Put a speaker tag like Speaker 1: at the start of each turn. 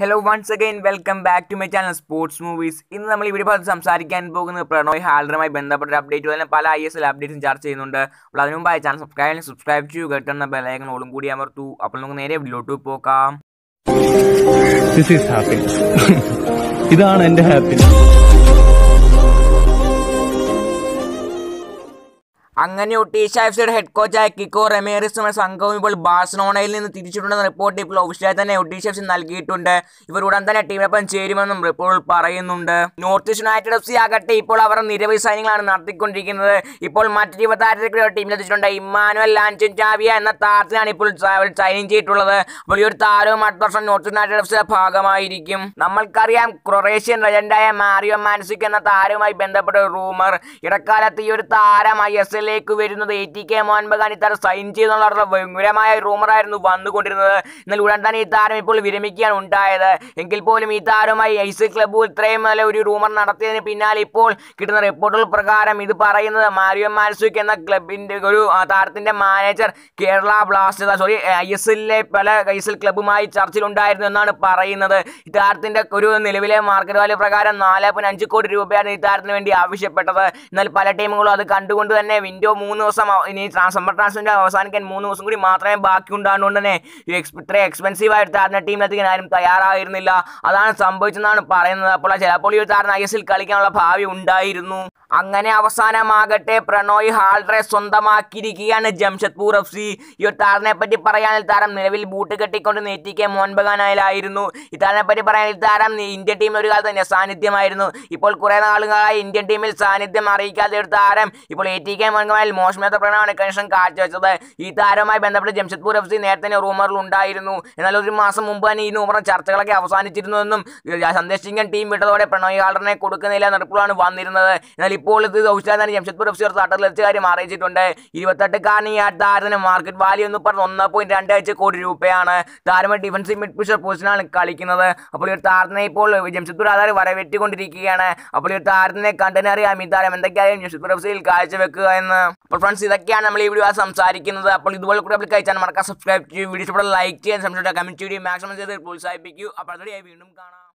Speaker 1: hello once again welcome back to my channel sports movies ഇന്ന് നമ്മൾ ഇവിടെ ഭാഗത്ത് സംസാരിക്കാൻ പോകുന്നത് പ്രണോയ് ഹാൽഡറുമായി ബന്ധപ്പെട്ട ഒരു അപ്ഡേറ്റ് തന്നെ പല ഐ എസ് എൽ അപ്ഡേറ്റ്സും ചർച്ച ചെയ്യുന്നുണ്ട് അപ്പോൾ അതിനു മുമ്പായി ചാനൽ സബ്സ്ക്രൈബ് ചെയ്യണം സബ്സ്ക്രൈബ് ചെയ്യുക കേട്ടുന്ന ബെലൈക്കണോളും കൂടി അമർത്തു അപ്പോൾ നമുക്ക് നേരെ വീഡിയോട്ട് പോകാം
Speaker 2: ദിസ് ഈസ് ഹാപ്പിനെസ് ഇതാണ് എന്റെ ഹാപ്പിനെസ്
Speaker 1: അങ്ങനെ ഒട്ടീഷ എഫ് സിയുടെ ഹെഡ് കോച്ചായ കിക്കോ റെമേറിസും സംഘവും ഇപ്പോൾ ബാഴ്സലോണയിൽ നിന്ന് തിരിച്ചിട്ടുണ്ടെന്ന റിപ്പോർട്ട് ഇപ്പോൾ ഒഫീഷ്യലായി തന്നെ ഒട്ടീഷ എഫ് സി നൽകിയിട്ടുണ്ട് ഇവർ ഉടൻ തന്നെ ടീമിനൊപ്പം ചേരുമെന്നും റിപ്പോർട്ടുകൾ പറയുന്നുണ്ട് North East United F C ആകട്ടെ ഇപ്പോൾ അവർ നിരവധി സൈന്യങ്ങളാണ് നടത്തിക്കൊണ്ടിരിക്കുന്നത് ഇപ്പോൾ മറ്റൊരു യുവതാരത്തിലേക്ക് ടീമിലെത്തിച്ചിട്ടുണ്ട് ഇമ്മാനുവൽ ലാൻചൻ ചാവിയ എന്ന താരത്തിനാണ് ഇപ്പോൾ സൈൻ ചെയ്തിട്ടുള്ളത് അപ്പോൾ ഈ ഒരു താരവും അടുത്ത വർഷം നോർത്ത് യുണൈറ്റഡ് എഫ് സിയുടെ ഭാഗമായിരിക്കും നമ്മൾക്കറിയാം ക്രൊറേഷ്യൻ ലെജൻഡായ മാരിയോ മാൻസിക് എന്ന താരവുമായി ബന്ധപ്പെട്ട ഒരു റൂമർ ഇടക്കാലത്ത് ഈ ഒരു താരം ഐ എസ് എല്ലിലേക്ക് വരുന്നത് A T K Mohun Bagan ഈ താരം സൈൻ ചെയ്യുന്നുള്ള ഭയങ്കരമായ റൂമറായിരുന്നു വന്നുകൊണ്ടിരുന്നത് എന്നാൽ ഉടൻ തന്നെ ഈ താരം ഇപ്പോൾ വിരമിക്കുകയാണ് ഉണ്ടായത് എങ്കിൽ പോലും ഈ താരവുമായി ഐ സി ക്ലബ്ബ് ഇത്രയും നല്ല ഒരു റൂമർ നടത്തിയതിന് പിന്നാലെ ഇപ്പോൾ കിട്ടുന്ന റിപ്പോർട്ടുകൾ പ്രകാരം ഇത് പറയുന്നത് മാരിയോ മാൻസുക് എന്ന ക്ലബിന്റെ ഒരു ആ, താരത്തിന്റെ manager Kerala Blasters sorry I S എല്ലിലെ പല ഐ എസ് എൽ ക്ലബ്ബുമായി ചർച്ചയിലുണ്ടായിരുന്നു എന്നാണ് പറയുന്നത് ഈ താരത്തിന്റെ ഒരു നിലവിലെ മാർക്കറ്റ് വാല്യൂ പ്രകാരം നാല് പോയിന്റ് അഞ്ച് കോടി രൂപയാണ് ഈ താരത്തിന് വേണ്ടി ആവശ്യപ്പെട്ടത് എന്നാൽ പല ടീമുകളും അത് കണ്ടുകൊണ്ട് തന്നെ വിൻഡോ മൂന്ന് ദിവസം അവ- ഇനി സമ്മർ ട്രാൻസ്ഫറിന്റെ അവസാനിക്കാൻ മൂന്ന് ദിവസം കൂടി മാത്രമേ ബാക്കി ഉണ്ടാകുകൊണ്ട് തന്നെ ഈ എക്സ് ഇത്രയും എക്സ്പെൻസീവ് ആയിട്ട് താരത്തിന്റെ ടീമിലെത്തിക്കാൻ ആരും തയ്യാറായിരുന്നില്ല അതാണ് സംഭവിച്ചെന്നാണ് പറയുന്നത് അപ്പോൾ ചിലപ്പോൾ ഈ ഒരു താരം ഐ എസ് എൽ കളിക്കാനുള്ള ഭാവി ഉണ്ടായിരുന്നു അങ്ങനെ അവസാനമാകട്ടെ പ്രണോയ് ഹാൾഡറെ സ്വന്തമാക്കിയിരിക്കുകയാണ് ജംഷഡ്പൂർ എഫ് സി ഈ ഒരു താരനെ പറ്റി പറയാൻ താരം നിലവിൽ ബൂട്ട് കെട്ടിക്കൊണ്ട് നെറ്റിക്കെ മോഹൻ ബഗാനായാലായിരുന്നു ഈ താരനെ പറ്റി പറയാൻ ഈ താരം ഇന്ത്യൻ ടീമിൽ ഒരു കാലത്ത് തന്നെ സാന്നിധ്യമായിരുന്നു ഇപ്പോൾ കുറെ നാളുകളായി ഇന്ത്യൻ ടീമിൽ സാന്നിധ്യം അറിയിക്കാത്ത ഒരു താരം ഇപ്പോൾ എ ടി കെ മോഹൻബഗാനിൽ മോശമേത്ത പ്രകടനമാണ് കണക്ഷൻ കാഴ്ചവെച്ചത് ഈ താരവുമായി ബന്ധപ്പെട്ട് ജംഷഡ്പൂർ എഫ് സി നേരത്തെ തന്നെ റൂമറിൽ ഉണ്ടായിരുന്നു എന്നാൽ ഒരു മാസം മുമ്പ് തന്നെ ഈ റൂമർ ചർച്ചകളൊക്കെ അവസാനിച്ചിരുന്നുവെന്നും സന്ദേശ് സിംഗൻ ടീം വിട്ടതോടെ പ്രണോയ് ഹാൾഡറിനെ കൊടുക്കുന്നില്ല എന്ന റിപ്പോർട്ടാണ് വന്നിരുന്നത് എന്നാൽ ഇപ്പോൾ ഇത് ഔഷധ തന്നെ ജംഷഡ്പൂർ എഫ് സി ഒരു തട്ടത്തിലെത്തിച്ച കാര്യം അറിയിച്ചിട്ടുണ്ട് ഇരുപത്തെട്ടുകാരന് ഈ ആ താരത്തിന് മാർക്കറ്റ് വാല്യൂ എന്ന് പറഞ്ഞ് ഒന്ന് പോയിന്റ് രണ്ട് അഞ്ച് കോടി രൂപയാണ് താരം ഡിഫൻസീവ് മിഡ് പിഷർ പൊസിഷനാണ് കളിക്കുന്നത് അപ്പോൾ ഈ ഒരു താരത്തിനെ ഇപ്പോൾ ജംഷഡ്പൂർ ആധാരം വരവേറ്റുകൊണ്ടിരിക്കുകയാണ് അപ്പോൾ ഈ ഒരു താരത്തിനെ കണ്ടനറിയാം ഈ താരം എന്തൊക്കെയായാലും ജംഷഡ്പൂർ എഫ് സിയിൽ കാഴ്ചവെക്കുക എന്ന് അപ്പോൾ ഫ്രണ്ട്സ് ഇതൊക്കെയാണ് നമ്മൾ ഈ വീഡിയോ സംസാരിക്കുന്നത് അപ്പോൾ ഇതുപോലെ കൂടെ നമ്മൾ കഴിച്ചാൽ മറക്കാം സബ്സ്ക്രൈബ് ചെയ്യും വീഡിയോ ലൈക്ക് ചെയ്യാൻ സംശയം കമന്റ് ചെയ്യുകയും മാക്സിമം ചെയ്ത് പ്രോത്സാഹിപ്പിക്കൂ അപ്പോൾ അതിനായി വീണ്ടും കാണാം